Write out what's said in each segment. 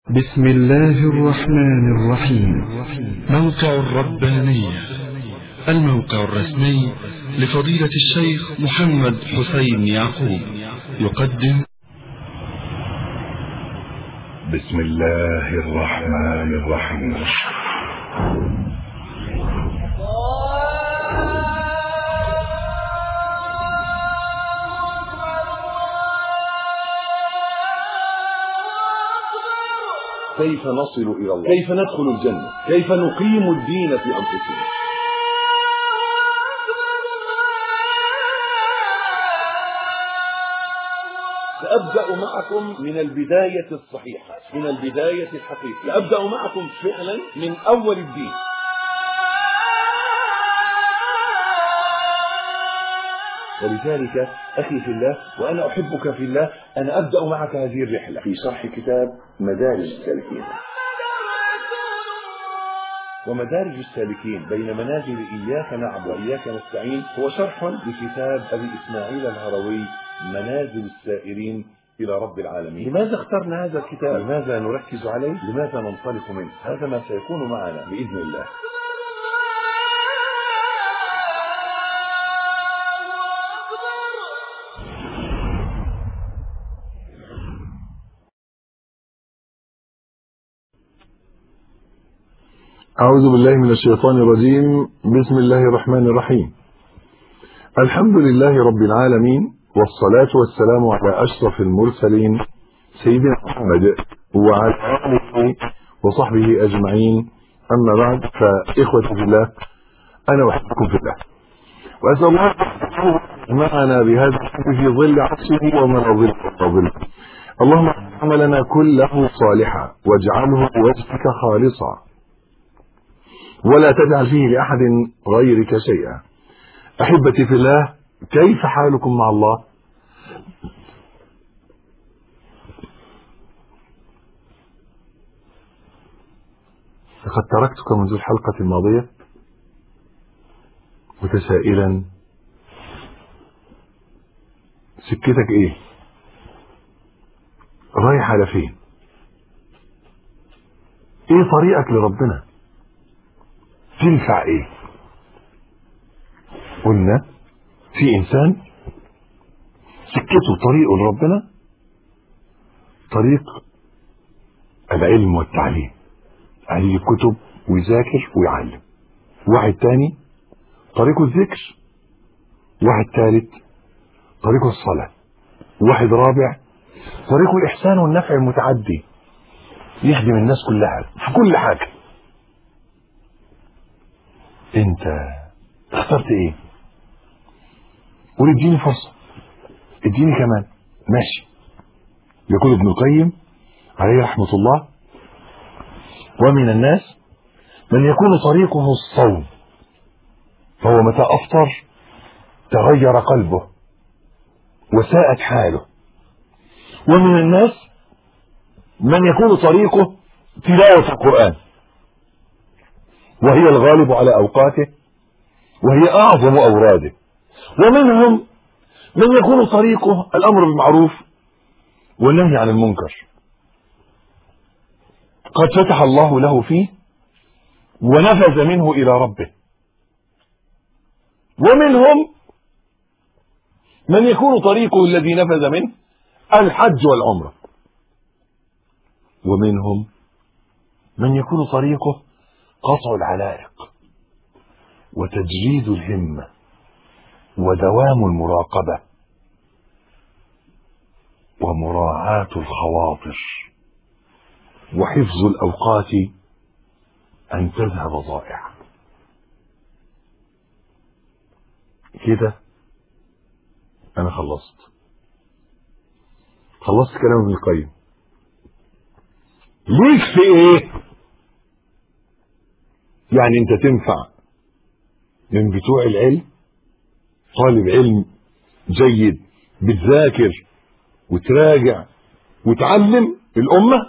بسم الله الرحمن الرحيم موقع الربانية الموقع الرسمي لفضيلة الشيخ محمد حسين يعقوب يقدم بسم الله الرحمن الرحيم كيف نصل إلى الله كيف ندخل الجنة كيف نقيم الدين في أنفسنا سأبدأ معكم من البداية الصحيحة من البداية الحقيقية سأبدأ معكم فعلا من أول الدين ولذلك أخي في الله وأنا أحبك في الله أنا أبدأ معك هذه الرحلة في شرح كتاب مدارج السالكين ومدارج السالكين بين منازل إياك نعبد وإياك نستعين هو شرح لكتاب أبي إسماعيل الهروي منازل السائرين إلى رب العالمين لماذا اخترنا هذا الكتاب لماذا نركز عليه لماذا ننطلق منه هذا ما سيكون معنا بإذن الله أعوذ بالله من الشيطان الرجيم بسم الله الرحمن الرحيم الحمد لله رب العالمين والصلاة والسلام على أشرف المرسلين سيدنا محمد وعلى آله وصحبه أجمعين أما بعد فإخوة في الله أنا أحبكم في الله وأسأل الله معنا بهذا في ظل عرشه ومناظل فضله اللهم عملنا كله صالحا واجعله وجهك خالصا ولا تجعل فيه لأحد غيرك شيئا أحبتي في الله كيف حالكم مع الله لقد تركتك منذ الحلقة الماضية متسائلا سكتك ايه رايح على فين ايه طريقك لربنا تنفع ايه قلنا في انسان سكته طريقه لربنا طريق العلم والتعليم يعني يجيب كتب ويذاكر ويعلم واحد تاني طريقه الذكر واحد ثالث طريقه الصلاة واحد رابع طريقه الإحسان والنفع المتعدي يخدم الناس كلها في كل حاجة انت اخترت ايه قول اديني فرصة اديني كمان ماشي يقول ابن القيم عليه رحمة الله ومن الناس من يكون طريقه الصوم فهو متى أفطر تغير قلبه وساءت حاله ومن الناس من يكون طريقه تلاوة القرآن وهي الغالب على أوقاته وهي أعظم أوراده ومنهم من يكون طريقه الأمر بالمعروف والنهي عن المنكر قد فتح الله له فيه ونفذ منه إلى ربه ومنهم من يكون طريقه الذي نفذ منه الحج والعمرة ومنهم من يكون طريقه قطع العلائق وتجريد الهمة ودوام المراقبة ومراعاة الخواطر وحفظ الأوقات أن تذهب ضائعة كده أنا خلصت خلصت كلام ابن القيم ليك في ايه يعني انت تنفع من بتوع العلم طالب علم جيد بتذاكر وتراجع وتعلم الأمة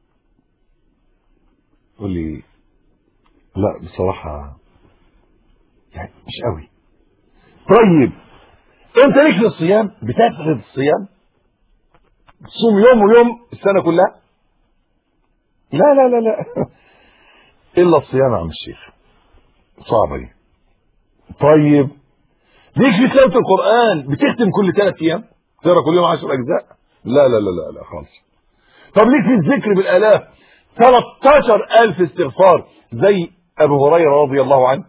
تقول لي لا بصراحة يعني مش قوي طيب انت ليك في الصيام بتفرض الصيام تصوم يوم ويوم السنة كلها لا لا لا لا الا الصيام يا عم الشيخ صعبه دي طيب ليك في تلاوه القران بتختم كل ثلاث ايام تقرا كل يوم 10 اجزاء لا لا لا لا لا خالص طب ليك في الذكر بالالاف 13000 استغفار زي ابو هريره رضي الله عنه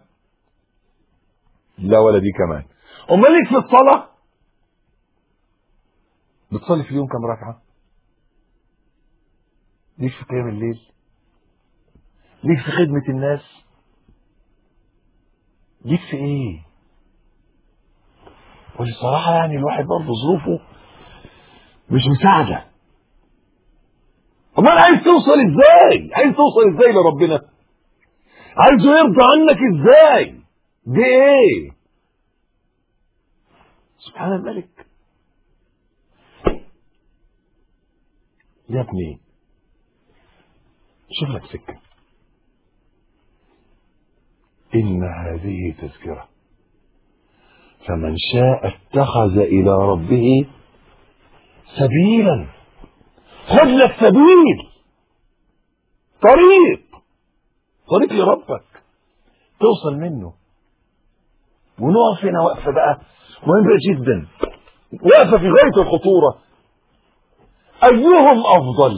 لا ولا دي كمان امال ليك في الصلاه بتصلي في اليوم كم ركعه ليك في قيام الليل ليك في خدمه الناس ليك في ايه والصراحه يعني الواحد برضه ظروفه مش مساعده امال عايز توصل ازاي عايز توصل ازاي لربنا عايزه يرضى عنك ازاي بايه سبحان الملك يا ابني شوف لك سكه ان هذه تذكره فمن شاء اتخذ الى ربه سبيلا خذ لك سبيل طريق طريق لربك توصل منه ونقف هنا وقفه بقى مهمه جدا وقفه في غايه الخطوره ايهم افضل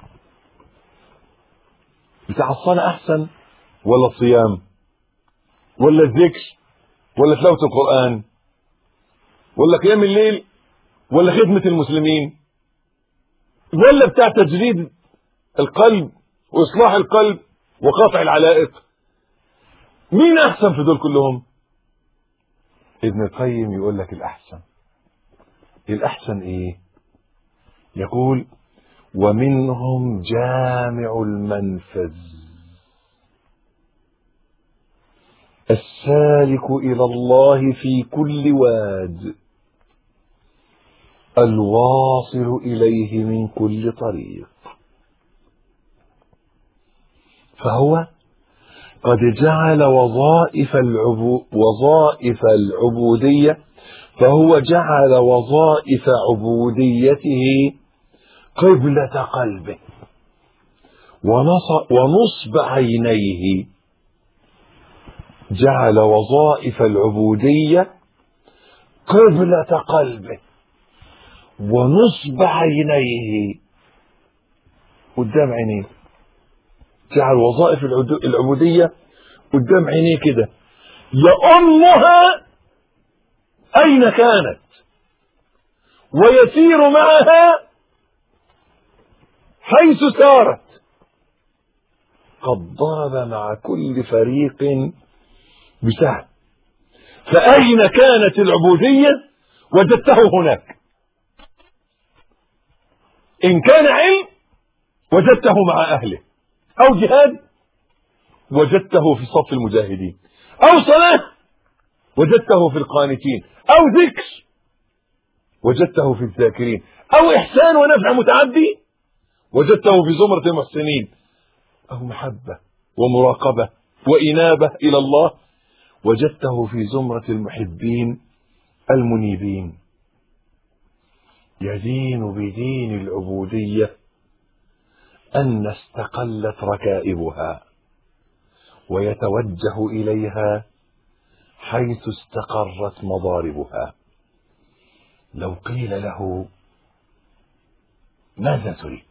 بتاع الصلاه احسن ولا الصيام ولا الذكر ولا تلاوه القران ولا قيام الليل ولا خدمه المسلمين ولا بتاع تجريد القلب واصلاح القلب وقطع العلائق مين احسن في دول كلهم ابن القيم يقول لك الاحسن الاحسن ايه يقول ومنهم جامع المنفذ السالك الى الله في كل واد الواصل اليه من كل طريق فهو قد جعل وظائف العبو وظائف العبوديه فهو جعل وظائف عبوديته قبلة قلبه ونصب, ونصب عينيه جعل وظائف العبودية قبلة قلبه ونصب عينيه قدام عينيه جعل وظائف العبودية قدام عينيه كده يأمها أين كانت ويسير معها حيث سارت قد ضرب مع كل فريق بسهم فأين كانت العبودية وجدته هناك إن كان علم وجدته مع أهله أو جهاد وجدته في صف المجاهدين أو صلاة وجدته في القانتين أو ذكر وجدته في الذاكرين أو إحسان ونفع متعدي وجدته في زمرة المحسنين أو محبة ومراقبة وإنابة إلى الله وجدته في زمرة المحبين المنيبين يدين بدين العبودية أن استقلت ركائبها ويتوجه إليها حيث استقرت مضاربها لو قيل له ماذا تريد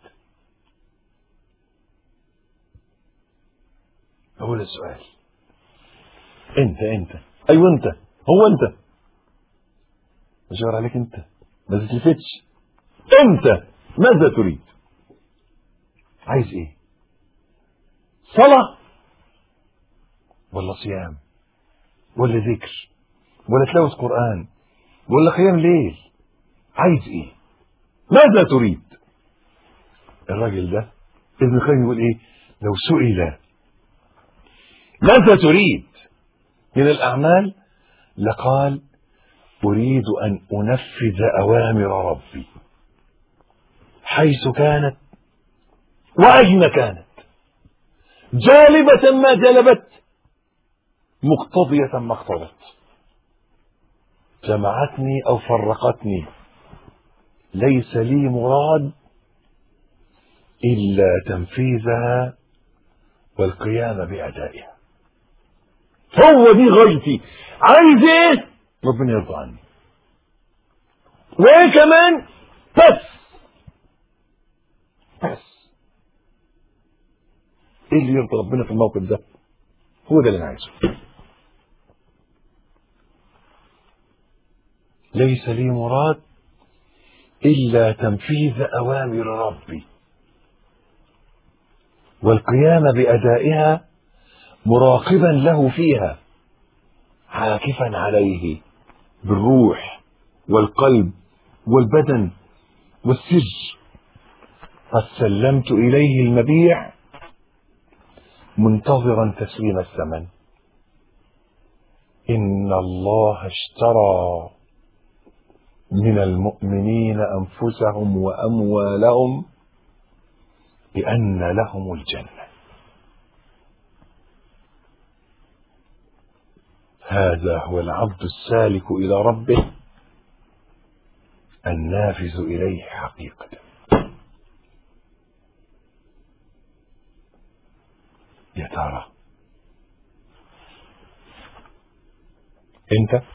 أول السؤال انت انت ايوه انت هو انت بشاور عليك انت ما تتلفتش انت ماذا تريد عايز ايه صلاة ولا صيام ولا ذكر ولا تلاوة قرآن ولا قيام ليل عايز ايه ماذا تريد الراجل ده ابن القيم يقول ايه لو سئل ماذا تريد من الأعمال لقال أريد أن أنفذ أوامر ربي حيث كانت وأين كانت جالبة ما جلبت مقتضية ما اقتضت جمعتني أو فرقتني ليس لي مراد إلا تنفيذها والقيام بأدائها هو دي غايتي عايز ايه ربنا يرضى عني وايه كمان بس بس ايه اللي يرضى ربنا في الموقف ده هو ده اللي انا عايزه ليس لي مراد الا تنفيذ اوامر ربي والقيام بادائها مراقبا له فيها عاكفا عليه بالروح والقلب والبدن والسر قد سلمت اليه المبيع منتظرا تسليم الثمن ان الله اشترى من المؤمنين انفسهم واموالهم بان لهم الجنه هذا هو العبد السالك الى ربه النافذ اليه حقيقه يا ترى انت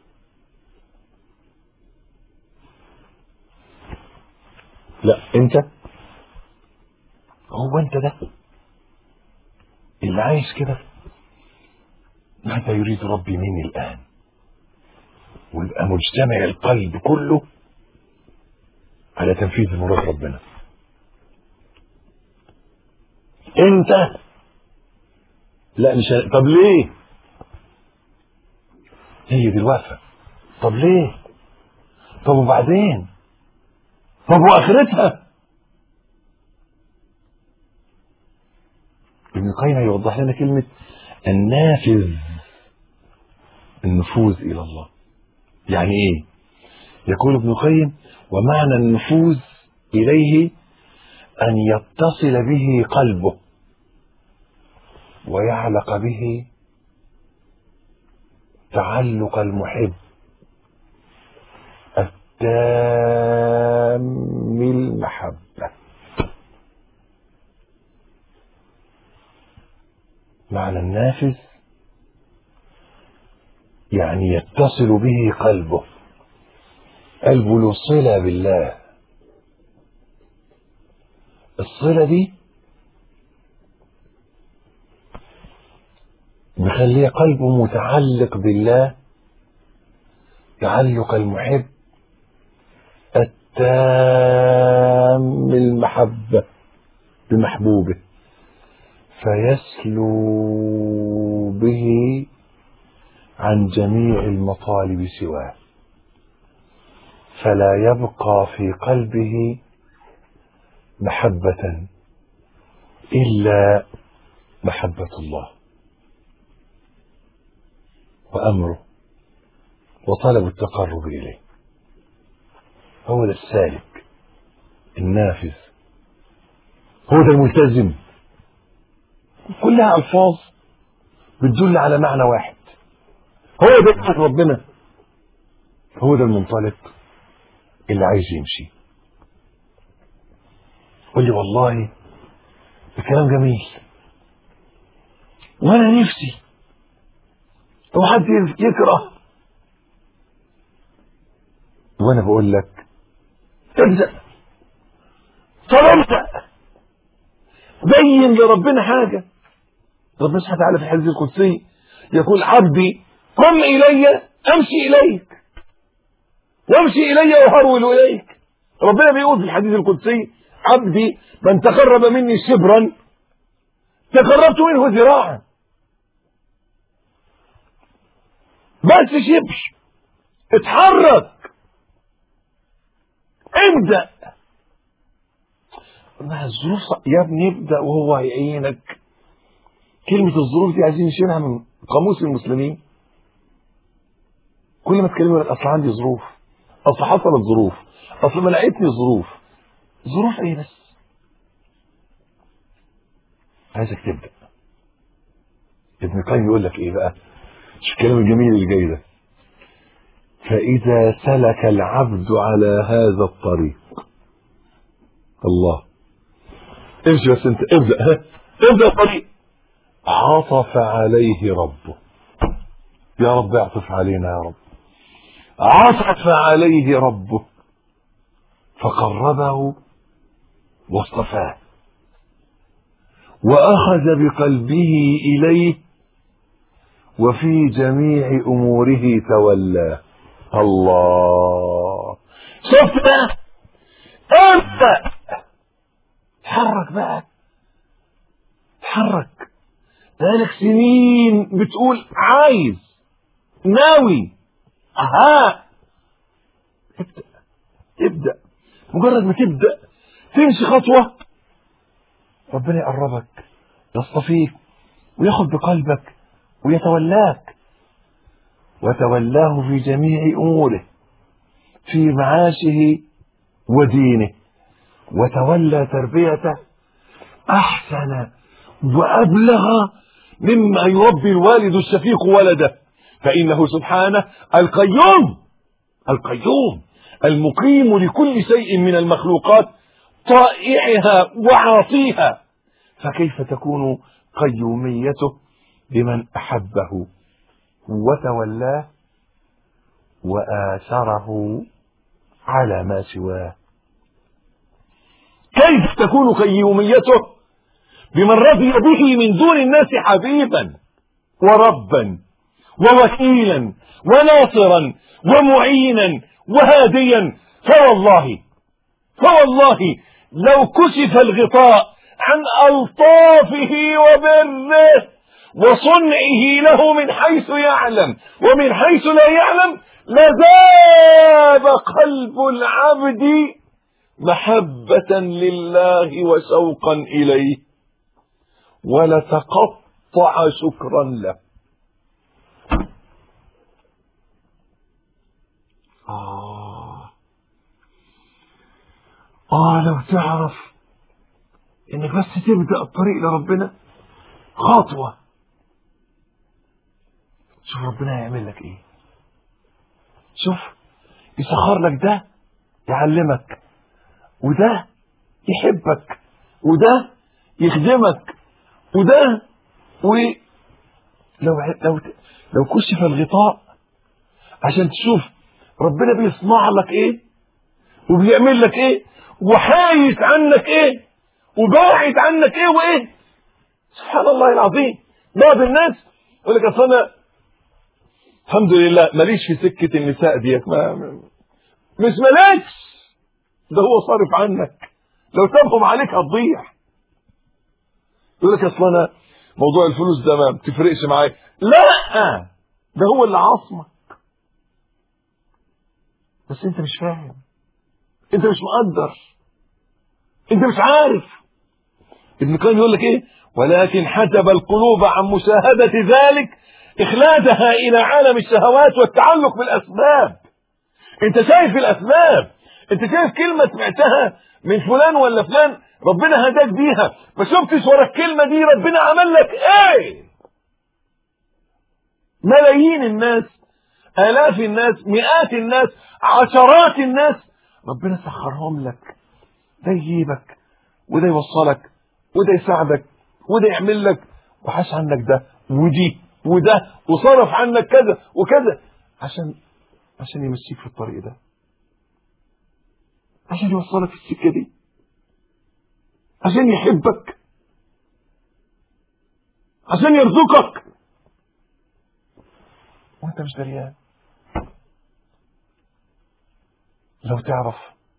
لا انت هو انت ده اللي عايش كده ماذا يريد ربي مني الان ويبقى مجتمع القلب كله على تنفيذ مراد ربنا انت لا مش ه- طب ليه هي دي الوقفه طب ليه طب وبعدين طب واخرتها ابن القيم يوضح لنا كلمة النافذ النفوذ إلى الله يعني إيه يقول ابن القيم ومعنى النفوذ إليه أن يتصل به قلبه ويعلق به تعلق المحب التام المحبة معنى النافذ يعني يتصل به قلبه قلبه له صلة بالله الصلة دي مخليه قلبه متعلق بالله تعلق المحب التام المحبة بمحبوبه فيسلو به عن جميع المطالب سواه فلا يبقى في قلبه محبة إلا محبة الله وأمره وطلب التقرب إليه هو ده السالك النافذ هو ده الملتزم كلها ألفاظ بتدل على معنى واحد هو ده بتاع ربنا هو ده المنطلق اللي عايز يمشي قول لي والله الكلام جميل وانا نفسي لو حد يكره وانا بقول لك ابدا طب ابدا بين لربنا حاجه ربنا سبحانه وتعالى في الحديث القدسي يقول عبدي قم الي امشي اليك وامشي الي وهرول اليك ربنا بيقول في الحديث القدسي عبدي من تقرب مني شبرا تقربت منه ذراعا بس شبر اتحرك ابدأ ما الظروف صع- يا ابني ابدأ وهو هيعينك كلمة الظروف دي عايزين نشيلها من قاموس المسلمين كل ما تكلموا يقول لك اصل عندي ظروف اصل حصلت ظروف اصل منعتني ظروف ظروف ايه بس عايزك تبدأ ابن القيم يقول لك ايه بقى مش الكلام الجميل اللي جاي ده فإذا سلك العبد على هذا الطريق الله امشي بس انت ابدأ ها ابدأ الطريق عطف عليه ربه يا رب اعطف علينا يا رب عطف عليه ربه فقربه واصطفاه واخذ بقلبه اليه وفي جميع اموره تولاه الله شفت بقى ابدا اتحرك بقى اتحرك بقالك سنين بتقول عايز ناوي اها ابدا ابدا مجرد ما تبدا تمشي خطوه ربنا يقربك يصطفيك وياخد بقلبك ويتولاك وتولاه في جميع اموره في معاشه ودينه وتولى تربيته احسن وابلغ مما يربي الوالد الشفيق ولده فانه سبحانه القيوم القيوم المقيم لكل شيء من المخلوقات طائعها وعاصيها فكيف تكون قيوميته بمن احبه وتولاه واثره على ما سواه كيف تكون قيوميته بمن رضي به من دون الناس حبيبا وربا ووكيلا وناصرا ومعينا وهاديا فوالله فوالله لو كشف الغطاء عن ألطافه وبره وصنعه له من حيث يعلم ومن حيث لا يعلم لذاب قلب العبد محبة لله وشوقا إليه ولتقطع شكرا له آه آه لو تعرف إنك بس تبدأ الطريق لربنا خطوة شوف ربنا هيعمل لك إيه شوف يسخر لك ده يعلمك وده يحبك وده يخدمك وده و لو لو لو كشف الغطاء عشان تشوف ربنا بيصنع لك ايه وبيعمل لك ايه وحايز عنك ايه وباعد عنك ايه وايه سبحان الله العظيم بعض الناس يقول لك اصل انا الحمد لله ماليش في سكه النساء ديت ما مش مالكش ده هو صارف عنك لو سابهم عليك هتضيع يقول لك اصل انا موضوع الفلوس ده ما بتفرقش معايا لا ده هو اللي عاصمك بس انت مش فاهم انت مش مقدر انت مش عارف ابن القيم يقول لك ايه ولكن حجب القلوب عن مشاهدة ذلك إخلادها إلى عالم الشهوات والتعلق بالأسباب أنت شايف الأسباب أنت شايف كلمة سمعتها من فلان ولا فلان ربنا هداك بيها ما شفتش ورا الكلمة دي ربنا عمل لك إيه ملايين الناس آلاف الناس مئات الناس عشرات الناس ربنا سخرهم لك ده يجيبك وده يوصلك وده يساعدك وده يعمل لك وحاش عنك ده ودي وده وصرف عنك كذا وكذا عشان عشان يمشيك في الطريق ده عشان يوصلك في السكه دي عشان يحبك عشان يرزقك وانت مش دريان لو تعرف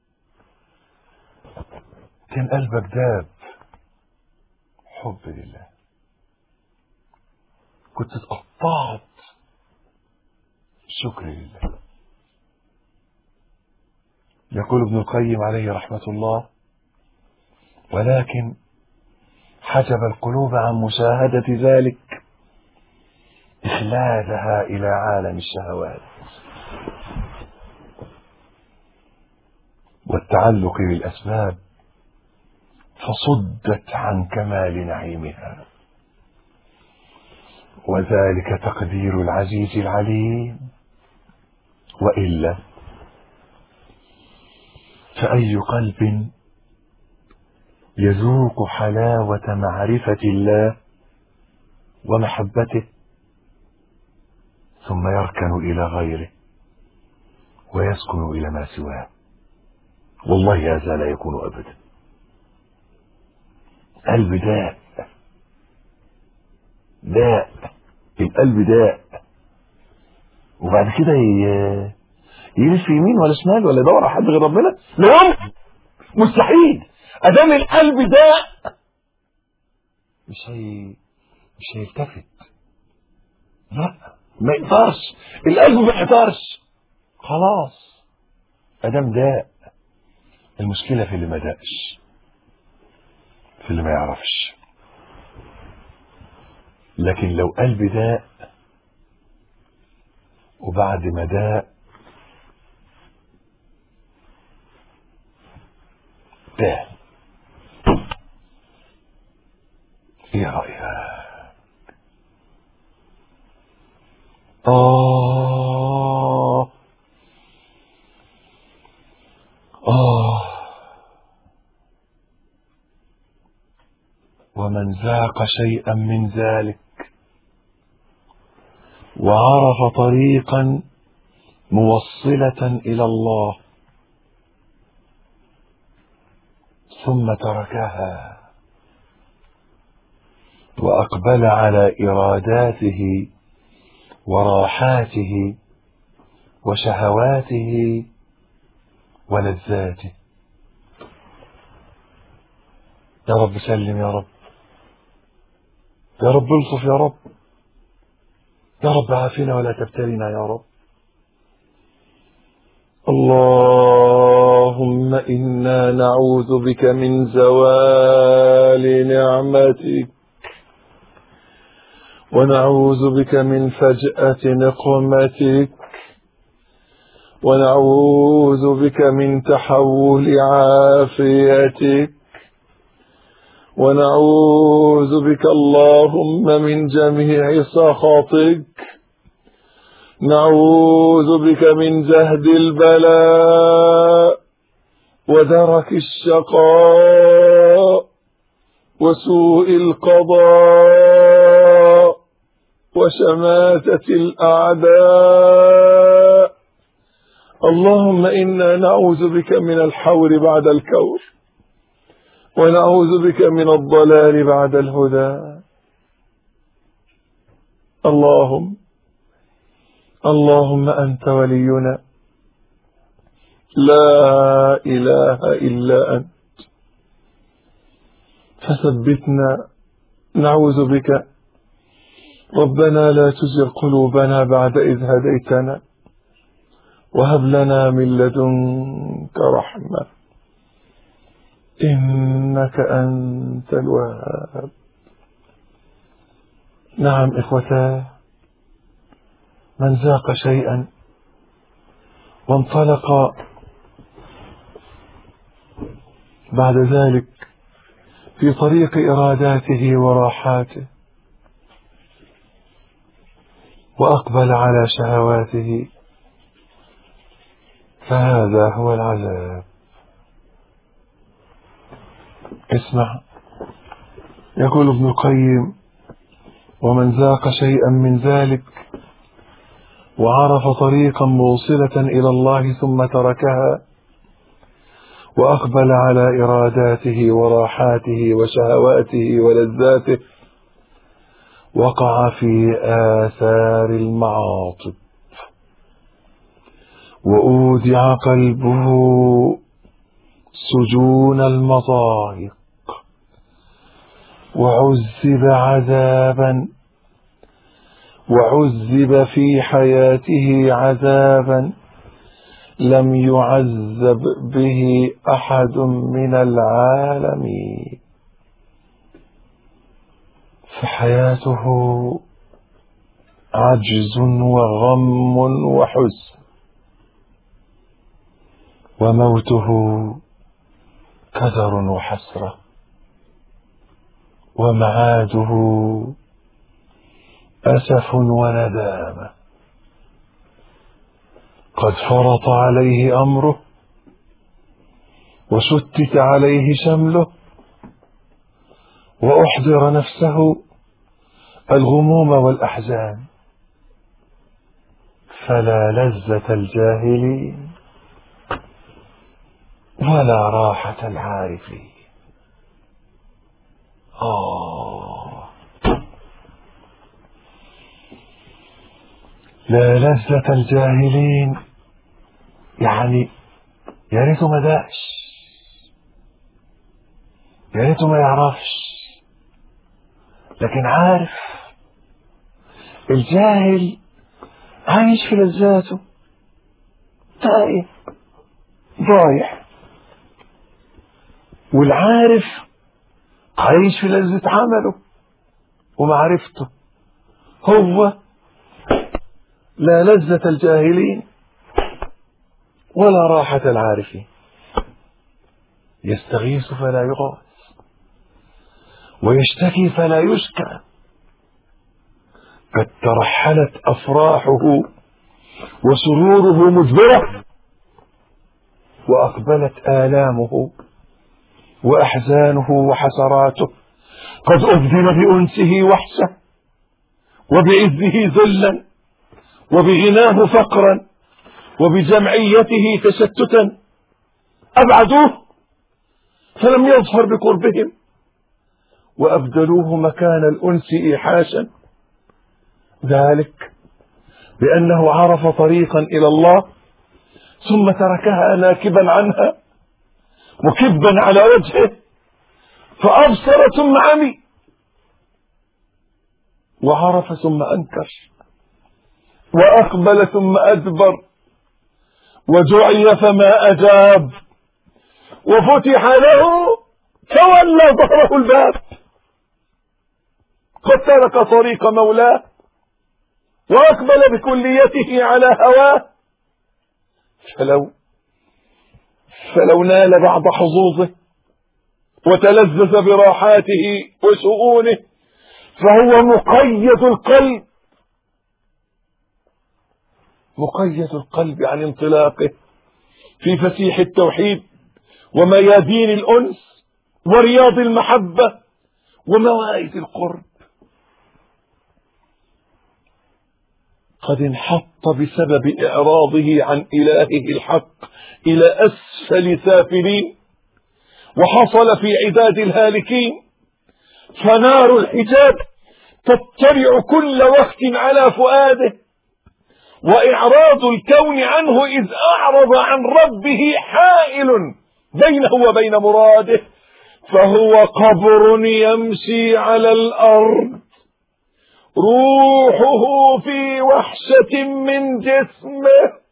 كان قلبك داب حب لله كنت اتقطعت شكر لله يقول ابن القيم عليه رحمة الله ولكن حجب القلوب عن مشاهدة ذلك إخلادها إلى عالم الشهوات والتعلق بالأسباب فصدت عن كمال نعيمها وذلك تقدير العزيز العليم والا فاي قلب يذوق حلاوة معرفة الله ومحبته ثم يركن إلى غيره ويسكن إلى ما سواه والله هذا لا يكون أبدا قلب داء داء القلب داء وبعد كده ي- يلف يمين ولا شمال ولا يدور على حد غير ربنا لا يمكن مستحيل ادام القلب داء مش هي مش هيلتفت لا ما يقدرش القلب ما يقدرش خلاص ادام داء المشكله في اللي ما داقش في اللي ما يعرفش لكن لو قلب داء وبعد ما داء داء ايه رأيك آه آه ومن ذاق شيئا من ذلك وعرف طريقا موصلة إلى الله ثم تركها وأقبل على إراداته وراحاته وشهواته ولذاته يا رب سلم يا رب يا رب الطف يا رب يا رب عافنا ولا تبتلنا يا رب اللهم إنا نعوذ بك من زوال نعمتك ونعوذ بك من فجأة نقمتك ونعوذ بك من تحول عافيتك ونعوذ بك اللهم من جميع سخطك نعوذ بك من زهد البلاء ودرك الشقاء وسوء القضاء وشماتة الأعداء اللهم إنا نعوذ بك من الحور بعد الكور ونعوذ بك من الضلال بعد الهدى اللهم اللهم أنت ولينا لا إله إلا أنت فثبتنا نعوذ بك ربنا لا تزغ قلوبنا بعد إذ هديتنا وهب لنا من لدنك رحمة إنك أنت الوهاب نعم إخوتاه من ذاق شيئا وانطلق بعد ذلك في طريق إراداته وراحاته وأقبل على شهواته فهذا هو العذاب اسمع يقول ابن القيم ومن ذاق شيئا من ذلك وعرف طريقا موصلة إلى الله ثم تركها وأقبل على إراداته وراحاته وشهواته ولذاته وقع في آثار المعاطب وأودع قلبه سجون المضايق وعذب عذابا وعذب في حياته عذابا لم يعذب به احد من العالمين فحياته عجز وغم وحزن وموته كدر وحسره ومعاده اسف وندامه قد فرط عليه امره وشتت عليه شمله وأحضر نفسه الغموم والأحزان فلا لذة الجاهلين ولا راحة العارفين آه لا لذة الجاهلين يعني يا ريته ما داش يا ريته ما يعرفش لكن عارف الجاهل عايش في لذاته تائه ضايع والعارف عايش في لذة عمله ومعرفته هو لا لذة الجاهلين ولا راحة العارفين يستغيث فلا يغاث ويشتكي فلا يشكى قد ترحلت أفراحه وسروره مدبرة وأقبلت آلامه وأحزانه وحسراته قد أبدل بأنسه وحشة وبعزه ذلا وبغناه فقرا وبجمعيته تشتتا أبعدوه فلم يظفر بقربهم وأبدلوه مكان الأنس إيحاشا ذلك بأنه عرف طريقا إلى الله ثم تركها ناكبا عنها مكبا على وجهه فأبصر ثم عمي وعرف ثم أنكر وأقبل ثم أدبر ودعي فما أجاب وفتح له فولى ظهره الباب قد ترك طريق مولاه وأقبل بكليته على هواه فلو فلو نال بعض حظوظه وتلذذ براحاته وشؤونه فهو مقيد القلب مقيد القلب عن انطلاقه في فسيح التوحيد وميادين الأنس ورياض المحبة وموائد القرب قد انحط بسبب إعراضه عن إلهه الحق إلى أسفل سافلين وحصل في عداد الهالكين فنار الحجاب تطلع كل وقت على فؤاده وإعراض الكون عنه إذ أعرض عن ربه حائل بينه وبين مراده فهو قبر يمشي على الأرض روحه في وحشة من جسمه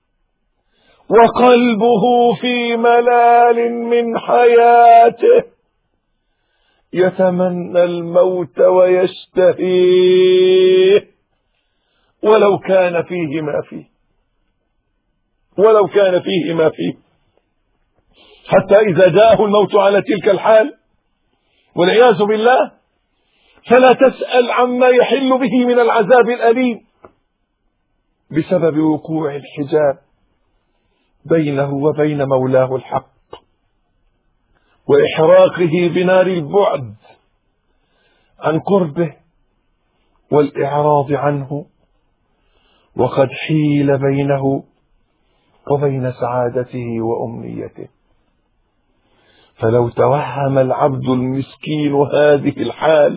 وقلبه في ملال من حياته يتمنى الموت ويشتهيه ولو كان فيه ما فيه ولو كان فيه ما فيه حتى إذا جاءه الموت على تلك الحال والعياذ بالله فلا تسأل عما يحل به من العذاب الأليم بسبب وقوع الحجاب بينه وبين مولاه الحق وإحراقه بنار البعد عن قربه والإعراض عنه وقد حيل بينه وبين سعادته وأمنيته فلو توهم العبد المسكين هذه الحال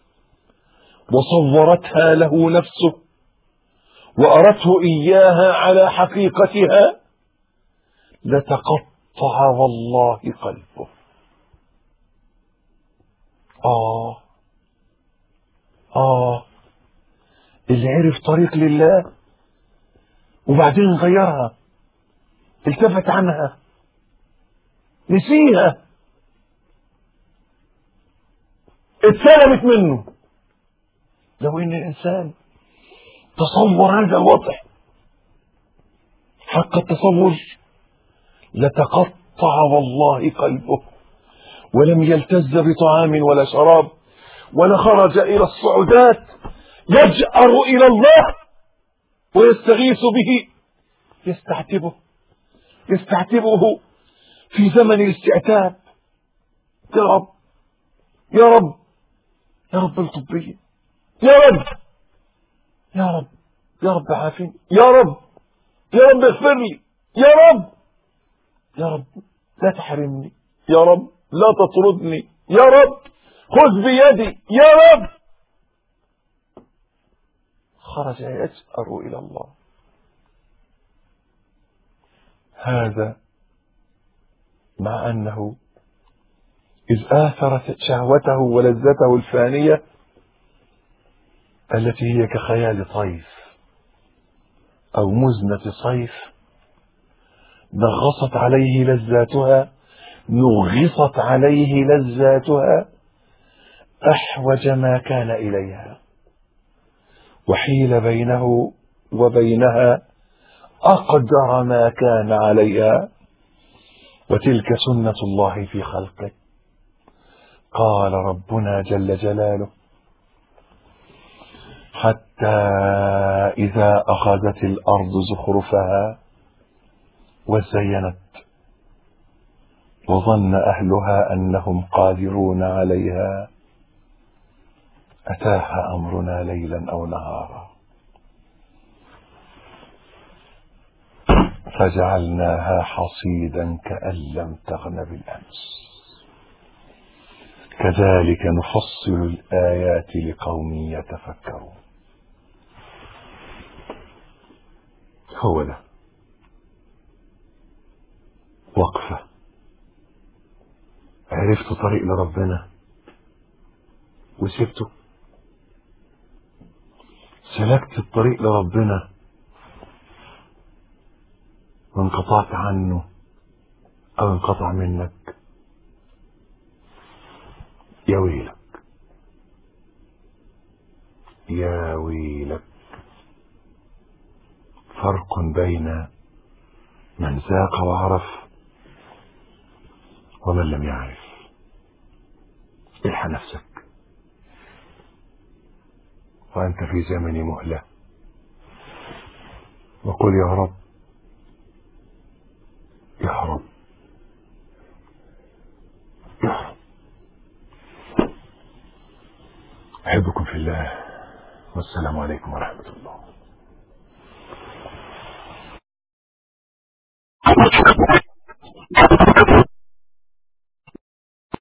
وصورتها له نفسه وأرته إياها على حقيقتها لتقطع والله قلبه آه آه اللي عرف طريق لله وبعدين غيرها التفت عنها نسيها اتسلبت منه لو ان الانسان تصور هذا الوضع حق التصور لتقطع والله قلبه ولم يلتز بطعام ولا شراب ولخرج الى الصعودات يجأر الى الله ويستغيث به يستعتبه يستعتبه في زمن الاستعتاب يا رب يا رب يا رب الطب بي يا رب يا رب يا رب عافني يا رب يا رب اغفر لي يا رب يا رب لا تحرمني يا رب لا تطردني يا رب خذ بيدي يا رب خرج يسأر إلى الله هذا مع أنه إذ آثر شهوته ولذته الفانية التي هي كخيال طيف أو مزنة صيف نغصت عليه لذاتها نغصت عليه لذاتها أحوج ما كان إليها وحيل بينه وبينها أقدر ما كان عليها وتلك سنة الله في خلقه قال ربنا جل جلاله حتى إذا أخذت الأرض زخرفها وزينت وظن أهلها أنهم قادرون عليها أتاها أمرنا ليلا أو نهارا فجعلناها حصيدا كأن لم تغن بالأمس كذلك نفصل الآيات لقوم يتفكرون هو ده وقفة عرفت طريق لربنا وسبته سلكت الطريق لربنا وانقطعت عنه او انقطع منك يا ويلك يا ويلك فرق بين من ذاق وعرف ومن لم يعرف الحى نفسك وأنت في زمن مهلة وقل يا رب يا رب يا رب أحبكم في الله والسلام عليكم ورحمة الله